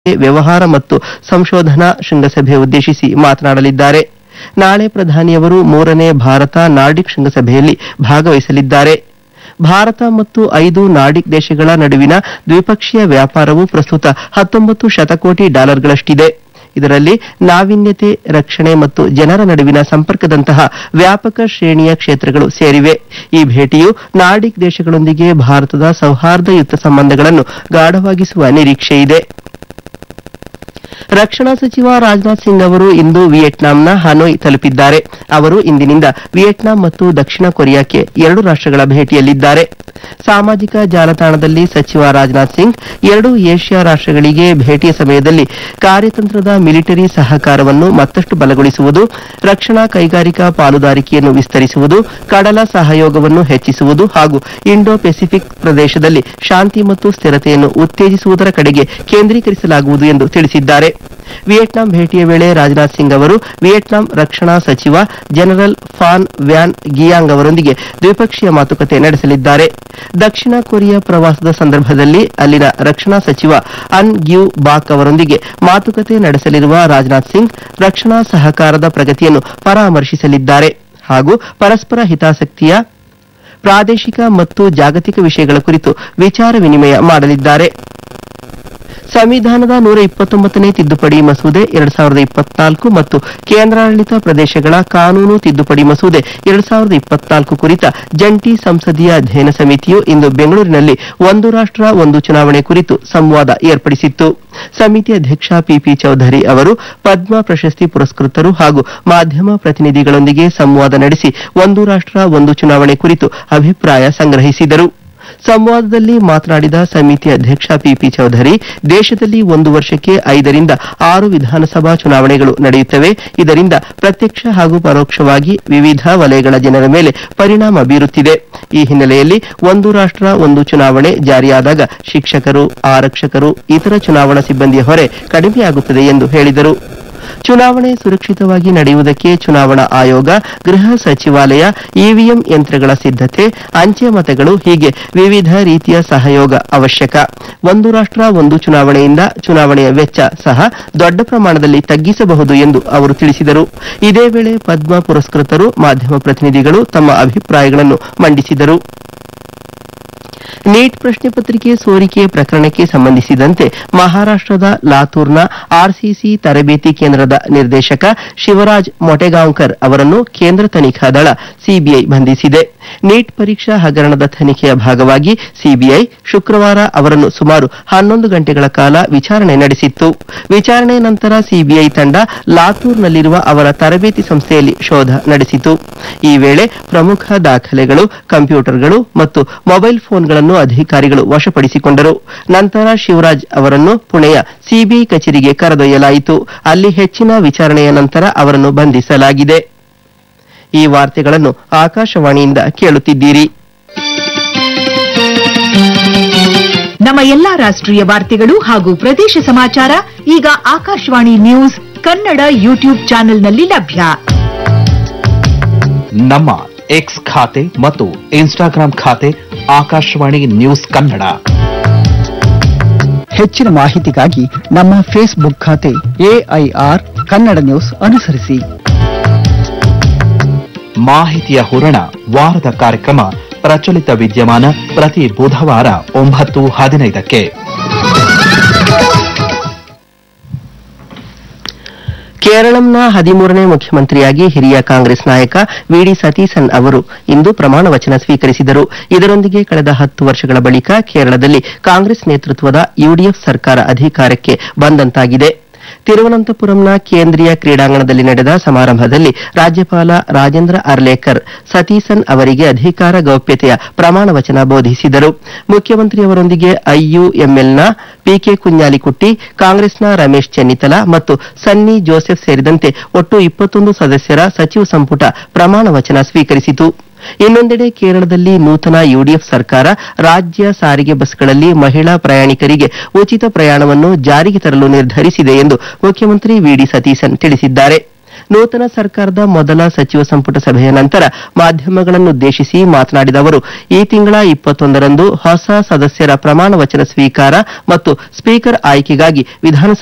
ವ್ಯವಹಾರ ಮತ್ತು ಸಂಶೋಧನಾ ಶೃಂಗಸಭೆ ಉದ್ದೇಶಿಸಿ ಮಾತನಾಡಲಿದ್ದಾರೆ ನಾಳೆ ಪ್ರಧಾನಿಯವರು ಮೂರನೇ ಭಾರತ ನಾರ್ಡಿಕ್ ಶೃಂಗಸಭೆಯಲ್ಲಿ ಭಾಗವಹಿಸಲಿದ್ದಾರೆ ಭಾರತ ಮತ್ತು ಐದು ನಾರ್ಡಿಕ್ ದೇಶಗಳ ನಡುವಿನ ದ್ವಿಪಕ್ಷೀಯ ವ್ಯಾಪಾರವು ಪ್ರಸ್ತುತ ಹತ್ತೊಂಬತ್ತು ಶತಕೋಟಿ ಡಾಲರ್ಗಳಷ್ಟಿದೆ ಇದರಲ್ಲಿ ನಾವೀನ್ಯತೆ ರಕ್ಷಣೆ ಮತ್ತು ಜನರ ನಡುವಿನ ಸಂಪರ್ಕದಂತಹ ವ್ಯಾಪಕ ಶ್ರೇಣಿಯ ಕ್ಷೇತ್ರಗಳು ಸೇರಿವೆ ಈ ಭೇಟಿಯು ನಾರ್ಡಿಕ್ ದೇಶಗಳೊಂದಿಗೆ ಭಾರತದ ಸೌಹಾರ್ದಯುತ ಸಂಬಂಧಗಳನ್ನು ಗಾಢವಾಗಿಸುವ ನಿರೀಕ್ಷೆಯಿದೆ ರಕ್ಷಣಾ ಸಚಿವ ರಾಜನಾಥ್ ಸಿಂಗ್ ಅವರು ಇಂದು ವಿಯೆಟ್ನಾಂನ ಹನೋಯ್ ತಲುಪಿದ್ದಾರೆ ಅವರು ಇಂದಿನಿಂದ ವಿಯೆಟ್ನಾಂ ಮತ್ತು ದಕ್ಷಿಣ ಕೊರಿಯಾಕ್ಕೆ ಎರಡು ರಾಷ್ಟ್ರಗಳ ಭೇಟಿಯಲ್ಲಿದ್ದಾರೆ ಸಾಮಾಜಿಕ ಜಾಲತಾಣದಲ್ಲಿ ಸಚಿವ ರಾಜನಾಥ್ ಸಿಂಗ್ ಎರಡು ಏಷ್ಯಾ ರಾಷ್ಟ್ರಗಳಿಗೆ ಭೇಟಿಯ ಸಮಯದಲ್ಲಿ ಕಾರ್ಯತಂತ್ರದ ಮಿಲಿಟರಿ ಸಹಕಾರವನ್ನು ಮತ್ತಷ್ಟು ಬಲಗೊಳಿಸುವುದು ರಕ್ಷಣಾ ಕೈಗಾರಿಕಾ ಪಾಲುದಾರಿಕೆಯನ್ನು ವಿಸ್ತರಿಸುವುದು ಕಡಲ ಸಹಯೋಗವನ್ನು ಹೆಚ್ಚಿಸುವುದು ಹಾಗೂ ಇಂಡೋ ಪೆಸಿಫಿಕ್ ಪ್ರದೇಶದಲ್ಲಿ ಶಾಂತಿ ಮತ್ತು ಸ್ಥಿರತೆಯನ್ನು ಉತ್ತೇಜಿಸುವುದರ ಕಡೆಗೆ ಕೇಂದ್ರೀಕರಿಸಲಾಗುವುದು ಎಂದು ತಿಳಿಸಿದ್ದಾರೆ ವಿಯೆಟ್ನಾಂ ಭೇಟಿಯ ವೇಳೆ ರಾಜನಾಥ್ ಸಿಂಗ್ ಅವರು ವಿಯೆಟ್ನಾಂ ರಕ್ಷಣಾ ಸಚಿವ ಜನರಲ್ ಫಾನ್ ವ್ಯಾನ್ ಗಿಯಾಂಗ್ ಅವರೊಂದಿಗೆ ದ್ವಿಪಕ್ಷೀಯ ಮಾತುಕತೆ ನಡೆಸಲಿದ್ದಾರೆ ದಕ್ಷಿಣ ಕೊರಿಯಾ ಪ್ರವಾಸದ ಸಂದರ್ಭದಲ್ಲಿ ಅಲ್ಲಿನ ರಕ್ಷಣಾ ಸಚಿವ ಅನ್ ಗ್ಯೂ ಬಾಕ್ ಅವರೊಂದಿಗೆ ಮಾತುಕತೆ ನಡೆಸಲಿರುವ ರಾಜನಾಥ್ ಸಿಂಗ್ ರಕ್ಷಣಾ ಸಹಕಾರದ ಪ್ರಗತಿಯನ್ನು ಪರಾಮರ್ಶಿಸಲಿದ್ದಾರೆ ಹಾಗೂ ಪರಸ್ಪರ ಹಿತಾಸಕ್ತಿಯ ಪ್ರಾದೇಶಿಕ ಮತ್ತು ಜಾಗತಿಕ ವಿಷಯಗಳ ಕುರಿತು ವಿಚಾರ ವಿನಿಮಯ ಮಾಡಲಿದ್ದಾರೆ ಸಂವಿಧಾನದ ನೂರ ಇಪ್ಪತ್ತೊಂಬತ್ತನೇ ತಿದ್ದುಪಡಿ ಮಸೂದೆ ಎರಡ್ ಸಾವಿರದ ಇಪ್ಪತ್ನಾಲ್ಕು ಮತ್ತು ಕೇಂದ್ರಾಡಳಿತ ಪ್ರದೇಶಗಳ ಕಾನೂನು ತಿದ್ದುಪಡಿ ಮಸೂದೆ ಎರಡ್ ಸಾವಿರದ ಇಪ್ಪತ್ನಾಲ್ಕು ಕುರಿತ ಜಂಟಿ ಸಂಸದೀಯ ಅಧ್ಯಯನ ಸಮಿತಿಯು ಇಂದು ಬೆಂಗಳೂರಿನಲ್ಲಿ ಒಂದು ರಾಷ್ಟ್ರ ಒಂದು ಚುನಾವಣೆ ಕುರಿತು ಸಂವಾದ ಏರ್ಪಡಿಸಿತ್ತು ಸಮಿತಿ ಅಧ್ಯಕ್ಷ ಪಿಪಿ ಚೌಧರಿ ಅವರು ಪದ್ಮ ಪ್ರಶಸ್ತಿ ಪುರಸ್ಕೃತರು ಹಾಗೂ ಮಾಧ್ಯಮ ಪ್ರತಿನಿಧಿಗಳೊಂದಿಗೆ ಸಂವಾದ ನಡೆಸಿ ಒಂದು ರಾಷ್ಟ್ರ ಒಂದು ಚುನಾವಣೆ ಕುರಿತು ಅಭಿಪ್ರಾಯ ಸಂಗ್ರಹಿಸಿದರು ಸಂವಾದದಲ್ಲಿ ಮಾತನಾಡಿದ ಸಮಿತಿ ಅಧ್ಯಕ್ಷ ಪಿಪಿ ಚೌಧರಿ ದೇಶದಲ್ಲಿ ಒಂದು ವರ್ಷಕ್ಕೆ ಐದರಿಂದ ಆರು ವಿಧಾನಸಭಾ ಚುನಾವಣೆಗಳು ನಡೆಯುತ್ತವೆ ಇದರಿಂದ ಪ್ರತ್ಯಕ್ಷ ಹಾಗೂ ಪರೋಕ್ಷವಾಗಿ ವಿವಿಧ ವಲಯಗಳ ಜನರ ಮೇಲೆ ಪರಿಣಾಮ ಬೀರುತ್ತಿದೆ ಈ ಹಿನ್ನೆಲೆಯಲ್ಲಿ ಒಂದು ರಾಷ್ಟ್ರ ಒಂದು ಚುನಾವಣೆ ಜಾರಿಯಾದಾಗ ಶಿಕ್ಷಕರು ಆರಕ್ಷಕರು ಇತರ ಚುನಾವಣಾ ಸಿಬ್ಬಂದಿಯ ಹೊರೆ ಕಡಿಮೆಯಾಗುತ್ತದೆ ಎಂದು ಹೇಳಿದರು ಚುನಾವಣೆ ಸುರಕ್ಷಿತವಾಗಿ ನಡೆಯುವುದಕ್ಕೆ ಚುನಾವಣಾ ಆಯೋಗ ಗೃಹ ಸಚಿವಾಲಯ ಇವಿಎಂ ಯಂತ್ರಗಳ ಸಿದ್ಧತೆ ಅಂಚೆ ಮತಗಳು ಹೀಗೆ ವಿವಿಧ ರೀತಿಯ ಸಹಯೋಗ ಅವಶ್ಯಕ ಒಂದು ರಾಷ್ಟ್ರ ಒಂದು ಚುನಾವಣೆಯಿಂದ ಚುನಾವಣೆಯ ವೆಚ್ಚ ಸಹ ದೊಡ್ಡ ಪ್ರಮಾಣದಲ್ಲಿ ತಗ್ಗಿಸಬಹುದು ಎಂದು ಅವರು ತಿಳಿಸಿದರು ಇದೇ ವೇಳೆ ಪದ್ಮ ಪುರಸ್ಕೃತರು ಮಾಧ್ಯಮ ಪ್ರತಿನಿಧಿಗಳು ತಮ್ಮ ಅಭಿಪ್ರಾಯಗಳನ್ನು ಮಂಡಿಸಿದರು ನೀಟ್ ಪ್ರಶ್ನೆ ಪತ್ರಿಕೆ ಸೋರಿಕೆ ಪ್ರಕರಣಕ್ಕೆ ಸಂಬಂಧಿಸಿದಂತೆ ಮಹಾರಾಷ್ಟದ ಲಾತೂರ್ನ ಆರ್ಸಿಸಿ ತರಬೇತಿ ಕೇಂದ್ರದ ನಿರ್ದೇಶಕ ಶಿವರಾಜ್ ಮೊಟೆಗಾಂವ್ಕರ್ ಅವರನ್ನು ಕೇಂದ್ರ ತನಿಖಾ ದಳ ಸಿಬಿಐ ಬಂಧಿಸಿದೆ ನೀಟ್ ಪರೀಕ್ಷಾ ಹಗರಣದ ತನಿಖೆಯ ಭಾಗವಾಗಿ ಸಿಬಿಐ ಶುಕ್ರವಾರ ಅವರನ್ನು ಸುಮಾರು ಹನ್ನೊಂದು ಗಂಟೆಗಳ ಕಾಲ ವಿಚಾರಣೆ ನಡೆಸಿತ್ತು ವಿಚಾರಣೆ ನಂತರ ಸಿಬಿಐ ತಂಡ ಲಾತೂರ್ನಲ್ಲಿರುವ ಅವರ ತರಬೇತಿ ಸಂಸ್ಥೆಯಲ್ಲಿ ಶೋಧ ನಡೆಸಿತು ಈ ವೇಳೆ ಪ್ರಮುಖ ದಾಖಲೆಗಳು ಕಂಪ್ಯೂಟರ್ಗಳು ಮತ್ತು ಮೊಬೈಲ್ ಫೋನ್ಗಳನ್ನು ಅಧಿಕಾರಿಗಳು ವಶಪಡಿಸಿಕೊಂಡರು ನಂತರ ಶಿವರಾಜ್ ಅವರನ್ನು ಪುಣೆಯ ಸಿಬಿಐ ಕಚೇರಿಗೆ ಕರೆದೊಯ್ಯಲಾಯಿತು ಅಲ್ಲಿ ಹೆಚ್ಚಿನ ವಿಚಾರಣೆಯ ನಂತರ ಅವರನ್ನು ಬಂಧಿಸಲಾಗಿದೆ ಈ ವಾರ್ತೆಗಳನ್ನು ಆಕಾಶವಾಣಿಯಿಂದ ಕೇಳುತ್ತಿದ್ದೀರಿ ನಮ್ಮ ಎಲ್ಲಾ ರಾಷ್ಟ್ರೀಯ ವಾರ್ತೆಗಳು ಹಾಗೂ ಪ್ರದೇಶ ಸಮಾಚಾರ ಈಗ ಆಕಾಶವಾಣಿ ನ್ಯೂಸ್ ಕನ್ನಡ ಯೂಟ್ಯೂಬ್ ಚಾನೆಲ್ನಲ್ಲಿ ಲಭ್ಯ ನಮ್ಮ ಎಕ್ಸ್ ಖಾತೆ ಮತ್ತು ಇನ್ಸ್ಟಾಗ್ರಾಂ ಖಾತೆ ಆಕಾಶವಾಣಿ ನ್ಯೂಸ್ ಕನ್ನಡ ಹೆಚ್ಚಿನ ಮಾಹಿತಿಗಾಗಿ ನಮ್ಮ ಫೇಸ್ಬುಕ್ ಖಾತೆ ಎಐಆರ್ ಕನ್ನಡ ನ್ಯೂಸ್ ಅನುಸರಿಸಿ ಮಾಹಿತಿಯ ಹೂರಣ ವಾರದ ಕಾರ್ಯಕ್ರಮ ಪ್ರಚಲಿತ ವಿದ್ಯಮಾನ ಪ್ರತಿ ಬುಧವಾರ ಒಂಬತ್ತು ಹದಿನೈದಕ್ಕೆ ಕೇರಳಂನ ಹದಿಮೂರನೇ ಮುಖ್ಯಮಂತ್ರಿಯಾಗಿ ಹಿರಿಯ ಕಾಂಗ್ರೆಸ್ ನಾಯಕ ವಿಡಿ ಸತೀಸನ್ ಅವರು ಇಂದು ಪ್ರಮಾಣ ವಚನ ಸ್ವೀಕರಿಸಿದರು ಇದರೊಂದಿಗೆ ಕಳೆದ ಹತ್ತು ವರ್ಷಗಳ ಬಳಿಕ ಕೇರಳದಲ್ಲಿ ಕಾಂಗ್ರೆಸ್ ನೇತೃತ್ವದ ಯುಡಿಎಫ್ ಸರ್ಕಾರ ಅಧಿಕಾರಕ್ಕೆ ಬಂದಂತಾಗಿದೆ ತಿರುವನಂತಪುರಂನ ಕೇಂದ್ರೀಯ ಕ್ರೀಡಾಂಗಣದಲ್ಲಿ ನಡೆದ ಸಮಾರಂಭದಲ್ಲಿ ರಾಜ್ಯಪಾಲ ರಾಜೇಂದ್ರ ಅರ್ಲೇಕರ್ ಸತೀಸನ್ ಅವರಿಗೆ ಅಧಿಕಾರ ಗೌಪ್ಯತೆಯ ಪ್ರಮಾಣ ವಚನ ಬೋಧಿಸಿದರು ಮುಖ್ಯಮಂತ್ರಿಯವರೊಂದಿಗೆ ಐಯುಎಂಎಲ್ನ ಪಿಕೆ ಕುഞ്ഞാಲಿಕುಟ್ಟಿ ಕಾಂಗ್ರೆಸ್ನ ರಮೇಶ್ ಚೆನ್ನಿತಲ ಮತ್ತು ಸನ್ನಿ ಜೋಸೆಫ್ ಸೇರಿದಂತೆ ಒಟ್ಟು ಇಪ್ಪತ್ತೊಂದು ಸದಸ್ಯರ ಸಚಿವ ಸಂಪುಟ ಪ್ರಮಾಣ ವಚನ ಸ್ವೀಕರಿಸಿತು ಇನ್ನೊಂದೆಡೆ ಕೇರಳದಲ್ಲಿ ನೂತನ ಯುಡಿಎಫ್ ಸರ್ಕಾರ ರಾಜ್ಯ ಸಾರಿಗೆ ಬಸ್ಗಳಲ್ಲಿ ಮಹಿಳಾ ಪ್ರಯಾಣಿಕರಿಗೆ ಉಚಿತ ಪ್ರಯಾಣವನ್ನು ಜಾರಿಗೆ ತರಲು ನಿರ್ಧರಿಸಿದೆ ಎಂದು ಮುಖ್ಯಮಂತ್ರಿ ವಿಡಿ ಸತೀಸನ್ ತಿಳಿಸಿದ್ದಾರೆ ನೂತನ ಸರ್ಕಾರದ ಮೊದಲ ಸಚಿವ ಸಂಪುಟ ಸಭೆಯ ನಂತರ ಮಾಧ್ಯಮಗಳನ್ನುದ್ದೇಶಿಸಿ ಮಾತನಾಡಿದ ಅವರು ಈ ತಿಂಗಳ ಇಪ್ಪತ್ತೊಂದರಂದು ಹೊಸ ಸದಸ್ಯರ ಪ್ರಮಾಣ ವಚನ ಸ್ವೀಕಾರ ಮತ್ತು ಸ್ಪೀಕರ್ ಆಯ್ಕೆಗಾಗಿ ವಿಧಾನಸಭೆ